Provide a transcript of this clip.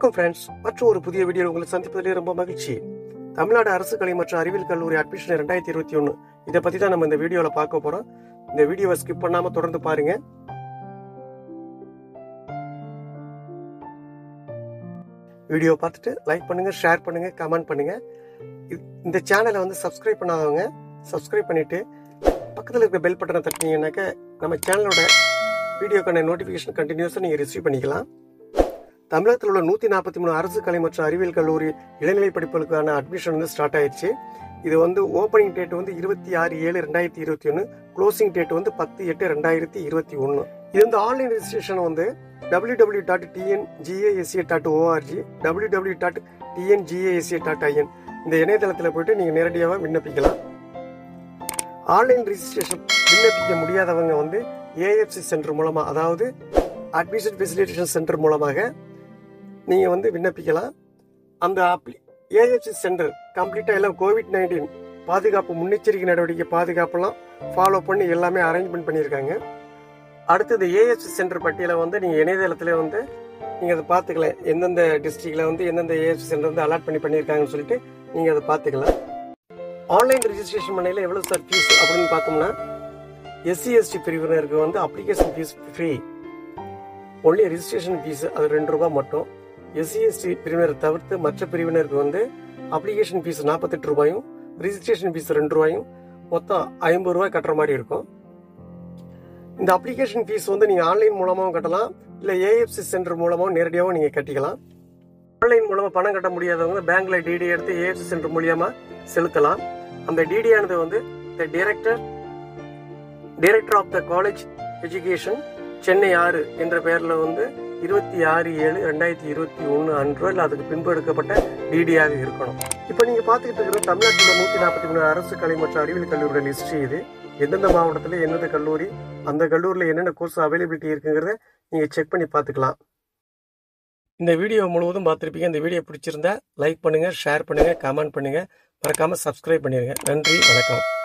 வணக்கம் ஃப்ரெண்ட்ஸ் மற்றும் ஒரு புதிய வீடியோ உங்களை சந்திப்பதிலே ரொம்ப மகிழ்ச்சி தமிழ்நாடு அரசு கலை மற்றும் அறிவியல் கல்லூரி அட்மிஷன் ரெண்டாயிரத்தி இருபத்தி ஒன்று இதை பற்றி தான் நம்ம இந்த வீடியோவில் பார்க்க போகிறோம் இந்த வீடியோவை ஸ்கிப் பண்ணாமல் தொடர்ந்து பாருங்க வீடியோ பார்த்துட்டு லைக் பண்ணுங்க ஷேர் பண்ணுங்க கமெண்ட் பண்ணுங்க இது- இந்த சேனலை வந்து சப்ஸ்கிரைப் பண்ணாதவங்க சப்ஸ்கிரைப் பண்ணிட்டு பக்கத்தில் இருக்க பெல் பட்டனை தட்டினீங்கன்னாக்க நம்ம சேனலோட வீடியோக்கான நோட்டிஃபிகேஷன் கண்டினியூஸாக நீங்கள் ரிசீவ் பண்ணிக்கலாம் தமிழகத்தில் உள்ள நூற்றி நாற்பத்தி மூணு அரசு கலை மற்றும் அறிவியல் கல்லூரி இளநிலை படிப்புகளுக்கான அட்மிஷன் வந்து ஸ்டார்ட் ஆயிடுச்சு இது வந்து ஓப்பனிங் டேட் வந்து இருபத்தி ஆறு ஏழு ரெண்டாயிரத்தி இருபத்தி ஒன்று க்ளோசிங் டேட் வந்து பத்து எட்டு ரெண்டாயிரத்தி இருபத்தி ஒன்று இது வந்து ஆன்லைன் ரெஜிஸ்ட்ரேஷன் வந்து W W dot TN GASA dot ORG W W dot TN GASA dot IN இந்த இணையதளத்தில் போயிட்டு நீங்கள் நேரடியாக விண்ணப்பிக்கலாம் ஆன்லைன் ரெஜிஸ்ட்ரேஷன் விண்ணப்பிக்க முடியாதவங்க வந்து ஏஎஃப்சி சென்டர் மூலமாக அதாவது அட்மிஷன் ஃபெசிலிட்டேஷன் சென்டர் மூலமாக நீங்கள் வந்து விண்ணப்பிக்கலாம் அந்த அப்ளி ஏஎஃப்சி சென்டர் கம்ப்ளீட்டாக எல்லாம் கோவிட் நைன்டீன் பாதுகாப்பு முன்னெச்சரிக்கை நடவடிக்கை பாதுகாப்பெல்லாம் ஃபாலோ பண்ணி எல்லாமே அரேஞ்ச்மெண்ட் பண்ணியிருக்காங்க அடுத்து இந்த ஏஎஃப்சி சென்டர் பட்டியலை வந்து நீங்கள் இணையதளத்தில் வந்து நீங்கள் அதை பார்த்துக்கலாம் எந்தெந்த டிஸ்ட்ரிக்டில் வந்து எந்தெந்த ஏஎஃப்சி சென்டர் வந்து அலாட் பண்ணி பண்ணியிருக்காங்கன்னு சொல்லிட்டு நீங்கள் அதை பார்த்துக்கலாம் ஆன்லைன் ரெஜிஸ்ட்ரேஷன் பண்ணையில் எவ்வளோ சார் ஃபீஸ் அப்படின்னு பார்த்தோம்னா எஸ்சி எஸ்டி பிரிவினருக்கு வந்து application fee free only registration fee அது ரெண்டு ரூபாய் மட்டும் எஸ்சி எஸ்டி பிரிவினரை தவிர்த்து மற்ற பிரிவினருக்கு வந்து அப்ளிகேஷன் ஃபீஸ் நாற்பத்தெட்டு ரூபாயும் ரிஜிஸ்ட்ரேஷன் ஃபீஸ் ரெண்டு ரூபாயும் மொத்தம் ஐம்பது ரூபாய் கட்டுற மாதிரி இருக்கும் இந்த அப்ளிகேஷன் ஃபீஸ் வந்து நீங்கள் ஆன்லைன் மூலமாகவும் கட்டலாம் இல்லை ஏஎஃப்சி சென்டர் மூலமாகவும் நேரடியாகவும் நீங்கள் கட்டிக்கலாம் ஆன்லைன் மூலமாக பணம் கட்ட முடியாதவங்க பேங்க்ல டிடி எடுத்து ஏஎஃப்சி சென்டர் மூலியமா செலுத்தலாம் அந்த டிடி ஆனது வந்து the director director of the college education Chennai ஆறு என்ற பெயர்ல வந்து இருபத்தி ஆறு ஏழு ரெண்டாயிரத்தி இருபத்தி ஒன்று அன்றோ இல்லை அதுக்கு பின்பு எடுக்கப்பட்ட டிடியாக இருக்கணும் இப்போ நீங்க பார்த்துக்கிட்டு இருக்கிற தமிழ்நாட்டில் நூற்றி நாற்பத்தி மூணு அரசு கலை மற்றும் அறிவியல் கல்லூரியோட லிஸ்ட் இது எந்தெந்த மாவட்டத்தில் எந்தெந்த கல்லூரி அந்த கல்லூரியில் என்னென்ன கோர்ஸ் அவைலபிலிட்டி இருக்குங்கிறத நீங்கள் செக் பண்ணி பார்த்துக்கலாம் இந்த வீடியோ முழுவதும் பார்த்துருப்பீங்க இந்த வீடியோ பிடிச்சிருந்தா லைக் பண்ணுங்க ஷேர் பண்ணுங்க கமெண்ட் பண்ணுங்க மறக்காம சப்ஸ்கிரைப் பண்ணிடுங்க நன்றி வணக்கம்